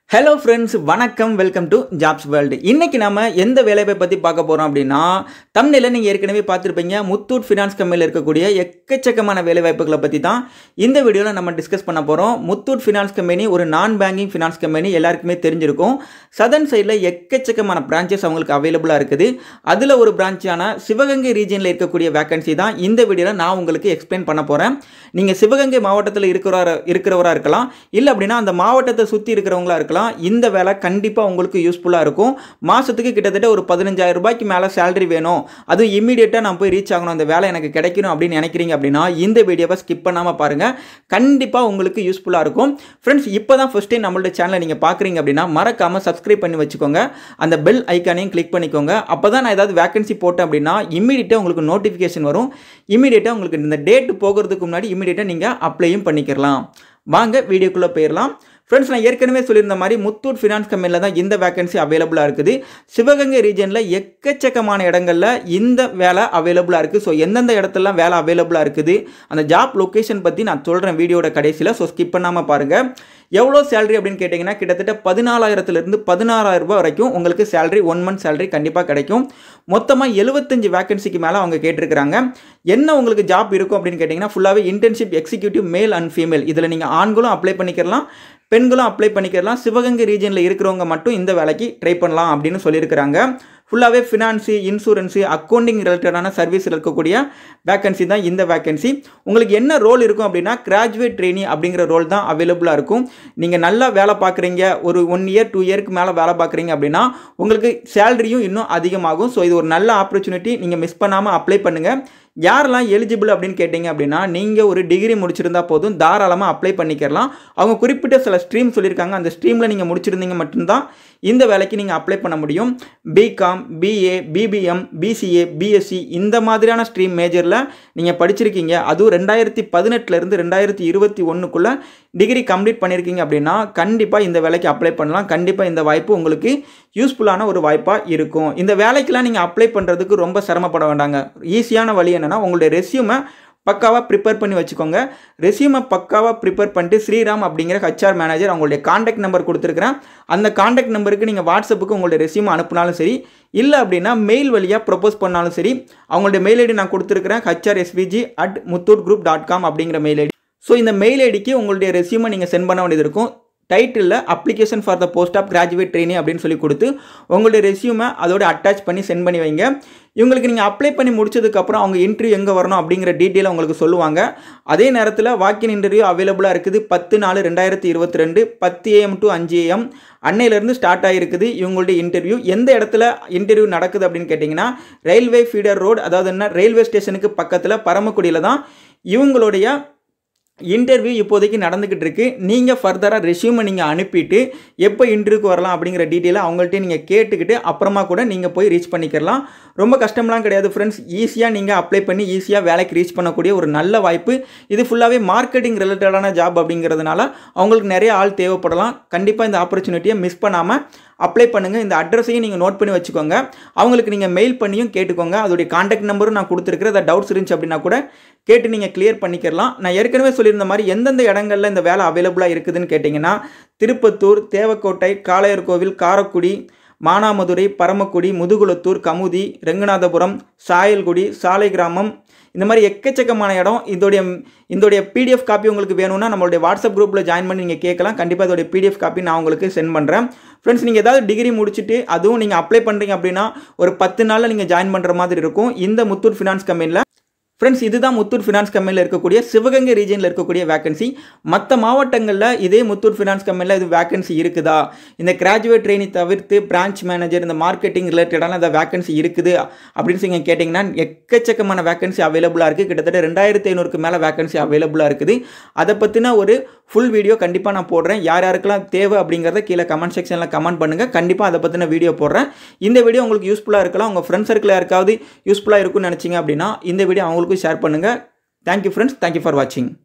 hello friends வணக்கம் welcome to jobs world இன்னைக்கு நம்ம எந்த வேலையை பற்றி பார்க்க போகிறோம் அப்படின்னா தமிழில் நீங்கள் ஏற்கனவே பார்த்துருப்பீங்க முத்தூட் ஃபினான்ஸ் கம்பெனியில் இருக்கக்கூடிய எக்கச்சக்கமான வேலைவாய்ப்புகளை பற்றி தான் இந்த வீடியோவில் நம்ம டிஸ்கஸ் பண்ண போகிறோம் முத்தூட் ஃபினான்ஸ் கம்பெனி ஒரு நான் பேங்கிங் ஃபினான்ஸ் கம்பெனி எல்லாருக்குமே தெரிஞ்சிருக்கும் சதன் சைடில் எக்கச்சக்கமான பிரான்ச்சஸ் அவங்களுக்கு அவைலபிளாக இருக்குது அதில் ஒரு பிரான்ச்சான சிவகங்கை ரீஜனில் இருக்கக்கூடிய வேகன்சி தான் இந்த வீடியோவில் நான் உங்களுக்கு எக்ஸ்பிளைன் பண்ண போகிறேன் நீங்கள் சிவகங்கை மாவட்டத்தில் இருக்கிறவரா இருக்கிறவராக இருக்கலாம் இல்லை அப்படின்னா அந்த மாவட்டத்தை சுற்றி இருக்கிறவங்களா இருக்கலாம் இந்த வேலை கண்டிப்பாக உங்களுக்கு யூஸ்ஃபுல்லாக இருக்கும் மாதத்துக்கு கிட்டத்தட்ட ஒரு பதினஞ்சாயிரம் ரூபாய்க்கு மேலே சேலரி வேணும் அதுவும் இம்மீடியட்டாக நான் போய் ரீச் ஆகணும் அந்த வேலை எனக்கு கிடைக்கணும் அப்படின்னு நினைக்கிறீங்க அப்படின்னா இந்த வீடியோவை ஸ்கிப் பண்ணாமல் பாருங்கள் கண்டிப்பாக உங்களுக்கு யூஸ்ஃபுல்லாக இருக்கும் ஃப்ரெண்ட்ஸ் இப்போ தான் ஃபஸ்ட் டைம் நம்மளோட சேனலை நீங்கள் பார்க்குறீங்க அப்படின்னா மறக்காமல் சப்ஸ்கிரைப் பண்ணி வச்சுக்கோங்க அந்த பெல் ஐக்கானையும் கிளிக் பண்ணிக்கோங்க அப்போ தான் நான் ஏதாவது வேகன்சி போட்டேன் அப்படின்னா இம்மீடியட்டாக உங்களுக்கு நோட்டிஃபிகேஷன் வரும் இம்மீடியட்டாக உங்களுக்கு இந்த டேட் போகிறதுக்கு முன்னாடி இம்மீடியட்டாக நீங்கள் அப்ளையும் பண்ணிக்கிறலாம் வாங்க வீடியோக்குள்ளே போயிடலாம் ஃப்ரெண்ட்ஸ் நான் ஏற்கனவே சொல்லியிருந்த மாதிரி முத்தூட் ஃபினான்ஸ் கம்பெனியில் தான் இந்த வேகன்சி அவைலபிளாக இருக்குது சிவகங்கை ரீஜனில் எக்கச்சக்கமான இடங்களில் இந்த வேலை அவைலபிளாக இருக்குது ஸோ எந்தெந்த இடத்துலலாம் வேலை அவைலபிளாக இருக்குது அந்த ஜாப் லொக்கேஷன் பற்றி நான் சொல்கிறேன் வீடியோட கடைசியில் ஸோ ஸ்கிப் பண்ணாமல் பாருங்கள் எவ்வளோ சேலரி அப்படின்னு கேட்டிங்கன்னா கிட்டத்தட்ட பதினாலாயிரத்துலேருந்து பதினாறாயிரம் ரூபாய் வரைக்கும் உங்களுக்கு சேலரி ஒன் மந்த் சேலரி கண்டிப்பாக கிடைக்கும் மொத்தமாக எழுபத்தஞ்சு வேகன்சிக்கு மேலே அவங்க கேட்டிருக்கிறாங்க என்ன உங்களுக்கு ஜாப் இருக்கும் அப்படின்னு கேட்டிங்கன்னா ஃபுல்லாகவே internship executive male and female இதில் நீங்கள் ஆண்களும் அப்ளை பண்ணிக்கிறலாம் பெண்களும் அப்ளை பண்ணிக்கிறலாம் சிவகங்கை ரீஜனில் இருக்கிறவங்க மட்டும் இந்த வேலைக்கு ட்ரை பண்ணலாம் அப்படின்னு சொல்லியிருக்கிறாங்க ஃபுல்லாகவே ஃபினான்ஸு இன்சூரன்ஸு அக்கௌண்டிங் ரிலேட்டடான சர்வீஸ் இருக்கக்கூடிய வேக்கன்சி தான் இந்த வேக்கன்சி உங்களுக்கு என்ன ரோல் இருக்கும் அப்படின்னா கிராஜுவேட் ட்ரெயினி அப்படிங்கிற ரோல் தான் அவைலபிளாக இருக்கும் நீங்கள் நல்லா வேலை பார்க்குறீங்க ஒரு ஒன் இயர் டூ இயருக்கு மேலே வேலை பார்க்குறீங்க அப்படின்னா உங்களுக்கு சேலரியும் இன்னும் அதிகமாகும் ஸோ இது ஒரு நல்ல ஆப்பர்ச்சுனிட்டி நீங்கள் மிஸ் பண்ணாமல் அப்ளை பண்ணுங்கள் யாரெல்லாம் எலிஜிபிள் அப்படின்னு கேட்டிங்க அப்படின்னா நீங்கள் ஒரு டிகிரி முடிச்சிருந்தா போதும் தாராளமாக அப்ளை பண்ணிக்கிறலாம் அவங்க குறிப்பிட்ட சில ஸ்ட்ரீம் சொல்லியிருக்காங்க அந்த ஸ்ட்ரீமில் நீங்கள் முடிச்சிருந்தீங்க மட்டும்தான் இந்த வேலைக்கு நீங்கள் அப்ளை பண்ண முடியும் BCom BA BBM BCA BSc இந்த மாதிரியான ஸ்ட்ரீம் மேஜரில் நீங்கள் படிச்சிருக்கீங்க அதுவும் ரெண்டாயிரத்தி பதினெட்டுலேருந்து ரெண்டாயிரத்தி இருபத்தி ஒன்றுக்குள்ளே டிகிரி கம்ப்ளீட் பண்ணியிருக்கீங்க அப்படின்னா கண்டிப்பாக இந்த வேலைக்கு அப்ளை பண்ணலாம் கண்டிப்பாக இந்த வாய்ப்பு உங்களுக்கு யூஸ்ஃபுல்லான ஒரு வாய்ப்பாக இருக்கும் இந்த வேலைக்கெலாம் நீங்கள் அப்ளை பண்ணுறதுக்கு ரொம்ப சிரமப்பட வேண்டாங்க ஈஸியான வழி என்னென்னா உங்களுடைய ரெஸ்யூமை பக்காவாக ப்ரிப்பேர் பண்ணி வச்சுக்கோங்க ரெஸ்யூமை பக்காவாக ப்ரிப்பேர் பண்ணிட்டு ஸ்ரீராம் அப்படிங்கிற ஹச்ஆர் மேனேஜர் அவங்களுடைய காண்டாக்ட் நம்பர் கொடுத்துருக்குறேன் அந்த காண்டாக்ட் நம்பருக்கு நீங்கள் வாட்ஸ்அப்புக்கு உங்களுடைய ரெஸ்யூமை அனுப்புனாலும் சரி இல்லை அப்படின்னா மெயில் வழியாக ப்ரொப்போஸ் பண்ணாலும் சரி அவங்களுடைய மெயில் ஐடி நான் கொடுத்துருக்குறேன் HR SVG at Muthoot group dot com அப்படிங்கிற மெயில் ஐடி ஸோ இந்த மெயில் ஐடிக்கு உங்களுடைய ரெஸ்யூமை நீங்கள் சென்ட் பண்ண வேண்டியது இருக்கும் டைட்டிலில் application for the post of graduate trainee அப்படின்னு சொல்லி கொடுத்து உங்களுடைய ரெஸ்யூமை அதோட அட்டாச் பண்ணி சென்ட் பண்ணி வைங்க இவங்களுக்கு நீங்கள் அப்ளை பண்ணி முடிச்சதுக்கப்புறம் அவங்க இன்டர்வியூ எங்கே வரணும் அப்படிங்கிற டீட்டெயில் உங்களுக்கு சொல்லுவாங்க அதே நேரத்தில் வாக்கின் இன்டர்வியூ அவைலபிளாக இருக்குது பத்து நாலு ரெண்டாயிரத்தி இருபத்தி ரெண்டு பத்து ஏஎம் டு அஞ்சு ஏஎம் அன்னையிலேருந்து ஸ்டார்ட் ஆகிருக்குது இவங்களுடைய இன்டர்வியூ எந்த இடத்துல இன்டர்வியூ நடக்குது அப்படின்னு கேட்டிங்கன்னா ரயில்வே ஃபீடர் ரோடு அதாவது என்ன ரயில்வே ஸ்டேஷனுக்கு பக்கத்தில் பரமக்குடியில் தான் இவங்களுடைய இன்டர்வியூ இப்போதைக்கு நடந்துக்கிட்டு இருக்கு நீங்கள் ஃபர்தராக ரெஷ்யூமை நீங்கள் அனுப்பிட்டு எப்போ இன்டர்வியூக்கு வரலாம் அப்படிங்கிற டீட்டெயிலை அவங்கள்ட்ட நீங்கள் கேட்டுக்கிட்டு அப்புறமா கூட நீங்கள் போய் ரீச் பண்ணிக்கிறலாம் ரொம்ப கஷ்டம்லாம் கிடையாது ஃப்ரெண்ட்ஸ் ஈஸியாக நீங்கள் அப்ளை பண்ணி ஈஸியாக வேலைக்கு ரீச் பண்ணக்கூடிய ஒரு நல்ல வாய்ப்பு இது ஃபுல்லாகவே மார்க்கெட்டிங் ரிலேட்டடான ஜாப் அப்படிங்கிறதுனால அவங்களுக்கு நிறைய ஆள் தேவைப்படலாம் கண்டிப்பாக இந்த ஆப்பர்ச்சுனிட்டியை மிஸ் பண்ணாமல் அப்ளை பண்ணுங்கள் இந்த அட்ரஸையும் நீங்கள் நோட் பண்ணி வச்சுக்கோங்க அவங்களுக்கு நீங்கள் மெயில் பண்ணியும் கேட்டுக்கோங்க அதோடைய காண்டாக்ட் நம்பரும் நான் கொடுத்துருக்குறேன் அதை டவுட்ஸ் இருந்துச்சு அப்படின்னா கூட கேட்டு நீங்கள் கிளியர் பண்ணிக்கலாம் நான் ஏற்கனவே சொல்லியிருந்த மாதிரி எந்தெந்த இடங்களில் இந்த வேலை அவைலபிளாக இருக்குதுன்னு கேட்டிங்கன்னா திருப்பத்தூர் தேவக்கோட்டை காளையர் கோவில் காரக்குடி மானாமதுரை பரமக்குடி முதுகுளத்தூர் கமுதி ரெங்கநாதபுரம் சாயல்குடி சாலை கிராமம் இந்த மாதிரி எக்கச்சக்கமான இடம் இதோடைய இதோடைய பிடிஎஃப் காப்பி உங்களுக்கு வேணும்னா நம்மளுடைய வாட்ஸ்அப் குரூப்பில் ஜாயின் பண்ணி நீங்கள் கேட்கலாம் கண்டிப்பாக இதோடைய பிடிஎஃப் காப்பி நான் உங்களுக்கு சென்ட் பண்ணுறேன் ஃப்ரெண்ட்ஸ் நீங்கள் ஏதாவது டிகிரி முடிச்சுட்டு அதுவும் நீங்கள் அப்ளை பண்ணுறீங்க அப்படின்னா ஒரு பத்து நாளில் நீங்கள் ஜாயின் பண்ணுற மாதிரி இருக்கும் இந்த முத்தூட் ஃபினான்ஸ் கம்பெனியில் ஃப்ரெண்ட்ஸ் இதுதான் முத்தூர் ஃபினான்ஸ் கம்பெனியில் இருக்கக்கூடிய சிவகங்கை ரீஜனில் இருக்கக்கூடிய வேகன்சி மற்ற மாவட்டங்களில் இதே முத்தூர் ஃபினான்ஸ் கம்பெனியில் இது வேகன்சி இருக்குதா இந்த கிராஜுவேட் ட்ரெயினி தவிர்த்து பிரான்ச் மேனேஜர் இந்த மார்க்கெட்டிங் ரிலேட்டடான இந்த வேகன்சி இருக்குது அப்படின்னு சொல்லி கேட்டிங்கன்னா எக்கச்சக்கமான வேகன்சி அவைலபிளாக இருக்குது கிட்டத்தட்ட ரெண்டாயிரத்தி ஐநூறுக்கு மேலே வேகன்சி அவைலபிளாக இருக்குது அதை பற்றின ஒரு ஃபுல் வீடியோ கண்டிப்பாக நான் போடுறேன் யார் யாருக்கெல்லாம் தேவை அப்படிங்கிறத கீழே கமெண்ட் செக்ஷனில் கமெண்ட் பண்ணுங்கள் கண்டிப்பாக அதை பற்றின வீடியோ போடுறேன் இந்த வீடியோ உங்களுக்கு யூஸ்ஃபுல்லாக இருக்கலாம் உங்கள் ஃப்ரெண்ட்ஸ் சர்க்கிள் யாருக்காவது யூஸ்ஃபுல்லாக இருக்கும்னு நினச்சிங்க அப்படின்னா இந்த வீடியோ அவங்களுக்கும் ஷேர் பண்ணுங்கள் தேங்க்யூ ஃப்ரெண்ட்ஸ் தேங்க்யூ ஃபார் வாட்சிங்